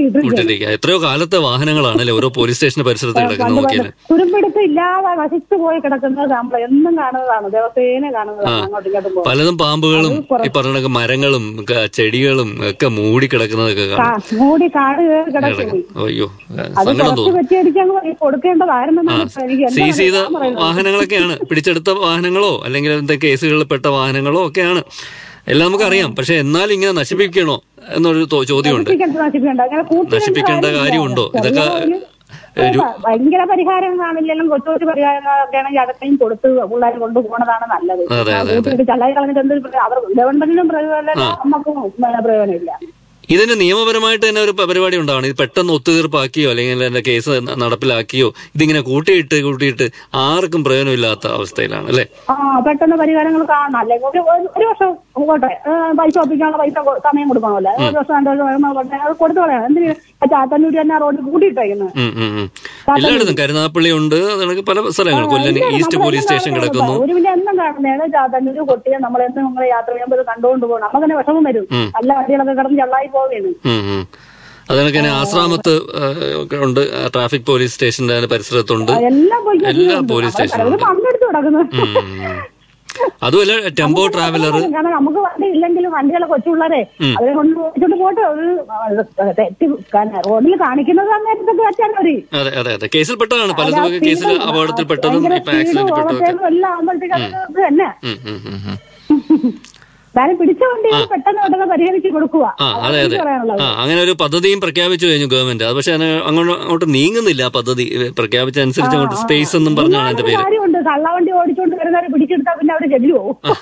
പൂട്ടിയിട്ടിരിക്കുക കൂട്ടിരിക്കുക എത്രയോ കാലത്തെ വാഹനങ്ങളാണല്ലേ ഓരോ പോലീസ് സ്റ്റേഷന്റെ പരിസരത്ത് കിടക്കുന്നത് നോക്കിയാൽ തുരുമ്പെടുത്ത് ഇല്ലാതെ നശിച്ചു പോയി കിടക്കുന്നത് നമ്മൾ എന്നും കാണുന്നതാണ് ദിവസേന കാണുന്നതാണ് അങ്ങോട്ടും ഇങ്ങോട്ടും പോകുന്നത് പലതും പാമ്പുകളും ഈ പറഞ്ഞ കണക്ക് മരങ്ങളും ക- ചെടികളും ഒക്കെ മൂടി കിടക്കുന്നതൊക്കെ ആ, കാണാം മൂടി കാട് കയറി കിടക്കും അയ്യോ അത് സങ്കടം കുറച്ച് തോന്നും വെച്ചടിച്ചങ്ങ് കൊടുക്കേണ്ടതായിരുന്നെന്നാണ് ഇപ്പൊ എനിക്ക് എന്റെ സീസ് ചെയ്ത ഞാൻ പറയുന്നത്. വാഹനങ്ങളൊക്കെയാണ് പിടിച്ചെടുത്ത വാഹനങ്ങളോ അല്ലെങ്കിൽ എന്താ കേസുകളിൽ പെട്ട വാഹനങ്ങളോ ഒക്കെയാണ് എല്ലാം നമുക്കറിയാം പക്ഷെ എന്നാലും ഇങ്ങനെ നശിപ്പിക്കണോ എന്നൊരു തോ- ചോദ്യമുണ്ട് നശിപ്പിക്കേണ്ട നശിപ്പിക്കേണ്ട അങ്ങനെ കൂട്ടി നശിപ്പിക്കേണ്ട കാര്യമില്ല. കാര്യമുണ്ടോ? ഇതൊക്കെ ചെറിയ ഒരു ഭയങ്കര പരിഹാരം കാണില്ലെങ്കിലും കൊച്ചു കൊച്ചു പരിഹാരങ്ങളൊക്കെ ആണെങ്കിൽ അതൊക്കെയും കൊടുത്ത് പിള്ളേർ കൊണ്ടുപോകണതാണ് നല്ലത് അതെ, അതെ, കൂട്ടിയിട്ട് ചള്ളായി കളഞ്ഞിട്ട് എന്തൊരു പ്രയോജനം? അവർ ഗവൺമെന്റിനും പ്രയോജനമില്ല നമുക്കും പ്രയോജനമില്ല ഇതിന് നിയമപരമായിട്ട് തന്നെ ഒരു പ- പരിപാടി ഉണ്ടാവണം ഇത് പെട്ടെന്ന് ഒത്തുതീർപ്പാക്കിയോ അല്ലെങ്കിൽ എന്റെ കേസ് ന- നടപ്പിലാക്കിയോ ഇതിങ്ങനെ കൂട്ടിയിട്ട് കൂട്ടിയിട്ട് ആർക്കും പ്രയോജനമില്ലാത്ത അവസ്ഥയിലാണ് അല്ലെ ആ പെട്ടെന്ന് പരിഹാരങ്ങൾ കാണണം അല്ലെങ്കിൽ ഒരു ഒരു- ഒരു വർഷം പോട്ടെ ഏ, പൈസ ഒപ്പിക്കാനുള്ള പൈസ കൊ- സമയം കൊടുക്കണമല്ലോ ഒരു വർഷം രണ്ട് വർഷം കഴിയുമ്പോൾ പോട്ടെ, അത് കൊടുത്തു കളയണം എന്തിന് ചാത്തന്നൂര് തന്നെ റോഡിൽ കൂട്ടിയിട്ടേക്കുന്നത് എല്ലായിടത്തും കരുനാപ്പള്ളി ഉണ്ട് അതൊക്കെ പല സ്ഥലങ്ങൾ കൊല്ലം ഈസ്റ്റ് പോലീസ് സ്റ്റേഷൻ കിടക്കുന്നു ഒരു പിന്നെ എന്നും കാണുന്നതാണ് ചാത്തന്നൂര് കൊട്ടിയെ നമ്മളെന്നും നമ്മളെ യാത്ര ചെയ്യുമ്പോൾ ഇത് കണ്ടുകൊണ്ട് പോകണം നമുക്ക് തന്നെ വിഷമം വരും നല്ല വണ്ടികളൊക്കെ കിടന്ന് ചള്ളായി പോവുകയാണ് ഉം, ഉം. അതിനൊക്കെ തന്നെ ആശ്രാമത്ത് ആ, ഒക്കെ ഉണ്ട് ആ, ട്രാഫിക് പോലീസ് സ്റ്റേഷന്റെ അതിന്റെ പരിസരത്തുണ്ട് എല്ലാം പോയി എല്ലാ പോലീസ് സ്റ്റേഷനും പങ്കെടുത്ത് കിടക്കുന്നു ഉം. അതുമല്ല ടെമ്പോ ട്രാവലർ കാരണം നമുക്ക് വണ്ടി ഇല്ലെങ്കിലും വണ്ടികളെ കൊച്ചുപിള്ളേരെ അവരെ കൊണ്ട് ഓടിച്ചോണ്ട് പോട്ടെ ഒരു ആ, തെറ്റ് കാരണം റോഡിൽ കാണിക്കുന്നത് നേരത്തൊക്കെ വെച്ചാൽ മതി അതെ അതെ അതെ കേസിൽപ്പെട്ടതാണ് പലതും കേസിൽ അപകടത്തിൽപ്പെട്ടതും ഭയങ്കര ഇപ്പൊ ആക്സിഡന്റ് സ്പീഡും പെട്ടതൊക്കെ ഓവർടേക്കും എല്ലാം ആകുമ്പോഴത്തേക്ക് അത് ഇത് തന്നെ ഉം, ഉം, ഉം, ഉം. എന്തായാലും പിടിച്ച വണ്ടികൾ പെട്ടെന്ന് പെട്ടെന്ന് പരിഹരിച്ച് കൊടുക്കുക ആ അതെ അതെ പറയാനുള്ളത് ആ അങ്ങനെ ഒരു പദ്ധതിയും പ്രഖ്യാപിച്ചു കഴിഞ്ഞു ഗവൺമെന്റ് അത് പക്ഷെ അത് അങ്ങോട്ട് അങ്ങോട്ട് നീങ്ങുന്നില്ല ആ പദ്ധതി ഏ, പ്രഖ്യാപിച്ച അനുസരിച്ച് അങ്ങോട്ട് സ്പേസ് എന്നും പറഞ്ഞാണ് അതിന്റെ ഒരു പേര് കാര്യമുണ്ട് കള്ളവണ്ടി ഓടിച്ചോണ്ട് വരുന്നവരെ പിടിച്ചെടുത്താൽ പിന്നെ അവര് ചെല്ലുവോ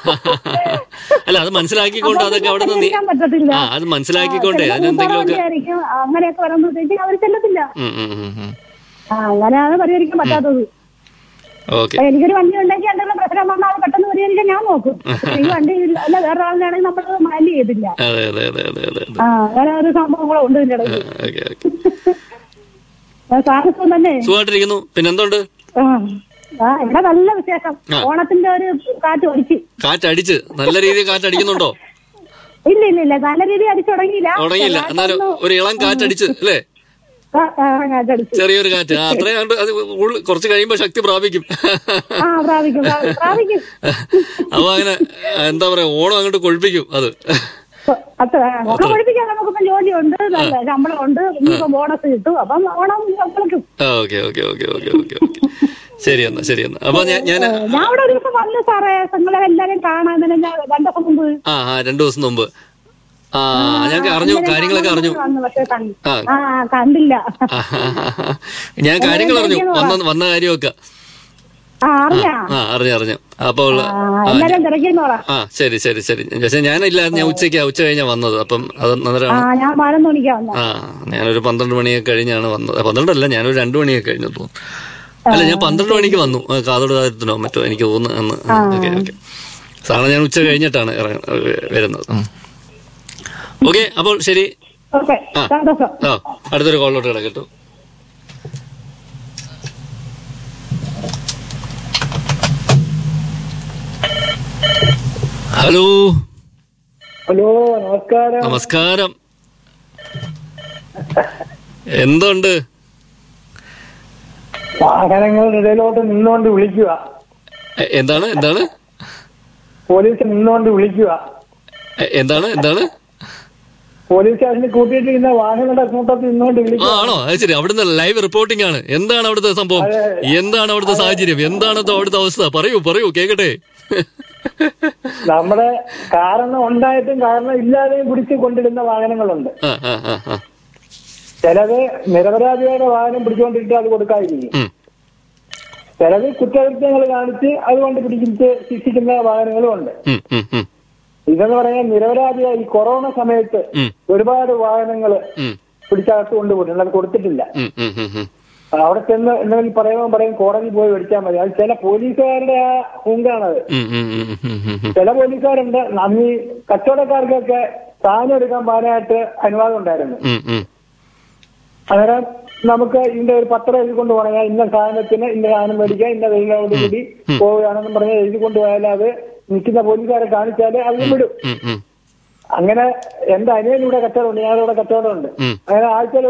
അല്ല അത് മനസ്സിലാക്കിക്കൊണ്ട് അതൊക്കെ അവിടെ നിന്ന് പരിഹരിക്കാൻ പറ്റത്തില്ല ആ അത് മനസ്സിലാക്കിക്കൊണ്ടേ ചില അതിനെന്തെങ്കിലുമൊക്കെ കൂട്ടുകാരായിരിക്കും. അങ്ങനെയൊക്കെ വരുമ്പോഴത്തേക്ക് അവർ ചെല്ലത്തില്ല ഉം, ഉം, ഉം, ഉം. ആ, അങ്ങനെയാണ് പരിഹരിക്കാൻ പറ്റാത്തത് ഓക്കെ അപ്പൊ എനിക്കൊരു വണ്ടി ഉണ്ടെങ്കിൽ എന്തെങ്കിലും പ്രശ്നം വന്നാൽ അത് പെട്ടെന്ന് പരിഹരിക്കാൻ ഞാൻ നോക്കും ഈ വണ്ടി ഇല്ല അല്ല വേറെ ആളിനാണെങ്കിൽ നമ്മൾ മൈൻഡ് ചെയ്തില്ല അതെ അതെ അതെ അതെ അതെ അതെ ആ അങ്ങനെ ഒരു സംഭവങ്ങളും ഉണ്ട് ഇതിന്റെ ഇടയിൽ ഓക്കെ ഓക്കെ സാഹസം തന്നെ സുഖമായിട്ടിരിക്കുന്നു പിന്നെ എന്തുണ്ട് ആ ആ ഇവിടെ നല്ല വിശേഷം ആ. ഓണത്തിന്റെ ഒരു കാറ്റ് ഒടിച്ച് കാറ്റടിച്ച് നല്ല രീതിയിൽ കാറ്റടിക്കുന്നുണ്ടോ ഇല്ല ഇല്ല ഇല്ല നല്ല രീതി അടിച്ചു തുടങ്ങിയില്ല തുടങ്ങിയില്ല എന്നാലും ഒരു ഇളം കാറ്റടിച്ച് അല്ലേ ആ, ആ, കാറ്റടിച്ചു ചെറിയൊരു കാറ്റ് ആ അത്രയും കണ്ട് അത് ഉള്ള് കുറച്ച് കഴിയുമ്പോ ശക്തി പ്രാപിക്കും ആ പ്രാപിക്കും പ്രാപിക്കും, പ്രാപിക്കും അപ്പൊ അങ്ങനെ എന്താ പറയാ ഓണം അങ്ങോട്ട് കൊഴിപ്പിക്കും അത് അത്ര ഓണം പഠിപ്പിക്കാൻ നമുക്കിപ്പം ജോലിയുണ്ട് നല്ല ശമ്പളമുണ്ട് ഇനിയിപ്പം ബോണസ് കിട്ടും അപ്പം ഓണം വിളിക്കും okay okay okay okay okay okay ശരി എന്നാ ശരി എന്നാ അപ്പൊ ഞാൻ ഞാൻ ഞാൻ അവിടെ ഒരു ദിവസം വന്നു സാറേ നിങ്ങളെ എല്ലാരും കാണാൻ തന്നെ ഞാൻ രണ്ടു ദിവസം മുമ്പ് ആ ആ രണ്ടു ദിവസം മുമ്പ് ആ ഞാൻ അറിഞ്ഞു കാര്യങ്ങളൊക്കെ അറിഞ്ഞു വന്നു പക്ഷെ കണ്ട്- ആ. ആ കണ്ടില്ല ആ, ഞാൻ കാര്യങ്ങൾ അറിഞ്ഞു വന്ന വന്ന കാര്യമൊക്കെ ആ അറിഞ്ഞാ ആ അറിഞ്ഞു അറിഞ്ഞു അപ്പോൾ ആ, എല്ലാരും തിരക്കിന്നോളാം ആ ശരി ശരി ശരി പക്ഷെ ഞാനില്ലായിരുന്നു ഞാൻ ഉച്ചയ്ക്ക് ഉച്ച കഴിഞ്ഞാ വന്നത് അപ്പം അത് ആ അന്നേരമാണ് ഞാൻ പതിനൊന്ന് മണിക്കാ വന്നത് ആ ഞാനൊരു പന്ത്രണ്ട് മണിയൊക്കെ കഴിഞ്ഞാണ് വന്നത് ആ, പന്ത്രണ്ടല്ല ഞാനൊരു രണ്ടു മണിയൊക്കെ കഴിഞ്ഞു തോന്നുന്നു അല്ല ഞാൻ പന്ത്രണ്ട് മണിക്ക് വന്നു ആ, കാതോട് കാര്യത്തിനോ മറ്റോ എനിക്ക് തോന്നുന്നു അന്ന് ഓക്കെ ഓക്കെ സാധാരണ ഞാൻ ഉച്ച കഴിഞ്ഞിട്ടാണ് ഇറങ്ങ- വരുന്നത് ഓക്കെ അപ്പോൾ ശരി ഓക്കെ ആ. സന്തോഷം ആ അടുത്തൊരു കോളിലോട്ട് കിടക്കട്ടു ഹലോ ഹലോ നമസ്കാരം നമസ്കാരം എന്തുണ്ട് വാഹനങ്ങളുടെ ഇടയിലോട്ട് നിന്നുകൊണ്ട് വിളിക്കുക എ- എന്താണ് എന്താണ് പോലീസ് നിന്നുകൊണ്ട് വിളിക്കുക എ- എന്താണ് എന്താണ് പോലീസ് സ്റ്റേഷനിൽ കൂട്ടിയിട്ടിരിക്കുന്ന വാഹനങ്ങളുടെ കൂട്ടത്തിൽ നിന്നുകൊണ്ട് ആ വിളിക്കുക ആണോ അത് ശരി അവിടുന്ന് ലൈവ് റിപ്പോർട്ടിംഗ് ആണ് എന്താണ് അവിടുത്തെ സംഭവം എന്താണ് അവിടുത്തെ സാഹചര്യം എന്താണ് അവിടുത്തെ അവസ്ഥ പറയൂ പറയൂ കേക്കട്ടെ നമ്മുടെ കാരണം ഉണ്ടായിട്ടും കാരണം ഇല്ലാതെയും പിടിച്ച് കൊണ്ടിരുന്ന വാഹനങ്ങളുണ്ട് ആ ആ ആ ആ ചിലത് നിരപരാധിയുടെ വാഹനം പിടിച്ചുകൊണ്ടിട്ട് അത് കൊടുക്കാതിരിക്കും ഉം. ചിലത് കുറ്റകൃത്യങ്ങൾ കാണിച്ച് അതുകൊണ്ട് പിടിച്ചിട്ട് ശിക്ഷിക്കുന്ന വാഹനങ്ങളും ഉണ്ട് ഉം, ഉം, ഉം, ഇതെന്ന് പറയാൻ നിരപരാധിയായ ഈ കൊറോണ സമയത്ത് ഉം. ഒരുപാട് വാഹനങ്ങൾ ഉം, പിടിച്ചകത്ത് കൊണ്ടുപോയിട്ടുണ്ട് അത് കൊടുത്തിട്ടില്ല ഉം, ഉം, ഉം, ഉം. അവിടെ ചെന്ന് എന്തെങ്കിലും പറയുമ്പോൾ പറയും കോടതി പോയി മേടിച്ചാൽ മതി അത് ചില പോലീസുകാരുടെ ആ ഹുങ്കാണത് ഉം, ഉം, ഉം, ഉം, ഉം, ഉം. ചില പോലീസുകാരുണ്ട് അന്ന് ഈ കച്ചവടക്കാർക്കൊക്കെ സാധനം എടുക്കാൻ പാനായിട്ട് അനുവാദം ഉണ്ടായിരുന്നു ഉം, ഉം. അന്നേരം നമുക്ക് ഇതിന്റെ ഒരു പത്രം എഴുതി കൊണ്ട് പറയാം ഇന്ന സാധനത്തിന് ഇന്ന സാധനം മേടിക്കാം ഇന്ന വെയിലോട് കൂടി പോവുകയാണെന്നും പറഞ്ഞ് എഴുതി കൊണ്ടുപോയാൽ അത് നിൽക്കുന്ന പോലീസുകാരെ കാണിച്ചാൽ അത് വിടും ഉം, ഉം. അങ്ങനെ എന്റെ അനിയനിവിടെ കച്ചവടമുണ്ട് ഞാനിവിടെ കച്ചവടമുണ്ട് ഉം. അങ്ങനെ ആഴ്ചയിൽ